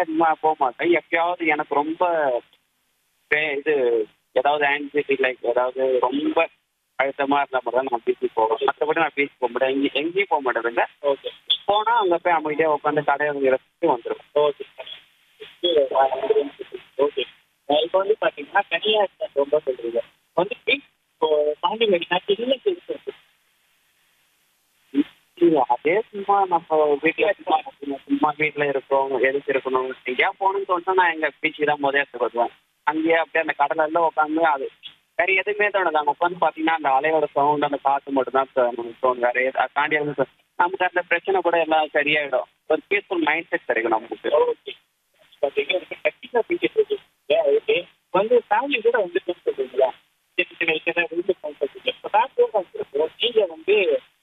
அதிகமாக போக மாட்டேன் எப்பயாவது எனக்கு ரொம்ப பே- இது ஏதாவது ஆன்சைட்டி லைக் ஏதாவது ரொம்ப அழுத்தமா இருந்தா மட்டும் தான் நான் பீச்சுக்கு போவேன் மற்றபடி நான் பீச் போக மாட்டேன் எங்கேயும் எங்கேயும் போக மாட்டேங்க ஓகே போனா அங்க போய் அமைதியா உட்காந்து கடையை ரசிச்சு வந்துருவேன் ஓகே ஓகே இப்போ வந்து பார்த்தீங்கன்னா தனியாக இருக்கிறது ரொம்ப சொல்றீங்க வந்து பீச் இப்போ தாண்டி மெரினா சின்ன இருக்கு இல்ல, அதே சும்மா நம்ம வீட்டுல சும்மா சும்மா வீட்டுல இருக்கோம் எதுக்கு இருக்கணும் எங்கேயா போகணும்னு தோணுச்சா நான் எங்க பீச்சுக்கு தான் முதல் எடுத்து வருவேன் அங்கேயே அப்படியே அந்த கடல்ல உட்காந்து அது வேற எதுவுமே தோணுது அங்க உட்காந்து பாத்தீங்கன்னா அந்த அலையோட சவுண்ட் அந்த காத்து மட்டும் தான் நமக்கு தோணும் வேற எது- அதை தாண்டி எதுவும் தோணு- நமக்கு அந்த பிரச்சனை கூட எல்லாம் சரியாயிடும் ஒரு பீஸ்ஃபுல் மைண்ட் செட் கிடைக்கும் நமக்கு ஓகே பார்த்தீங்கன்னா எனக்கு டெக்னிக்கல் பீச்சஸ் இருக்கு ஓகே வந்து ஃபேமிலி கூட வந்து சொல்றீங்களா சின்ன சின்ன விஷயம் வந்து சொல்றீங்க இப்போ ஃபேமிலியோட வந்துருக்கோம் நீங்கள் வந்து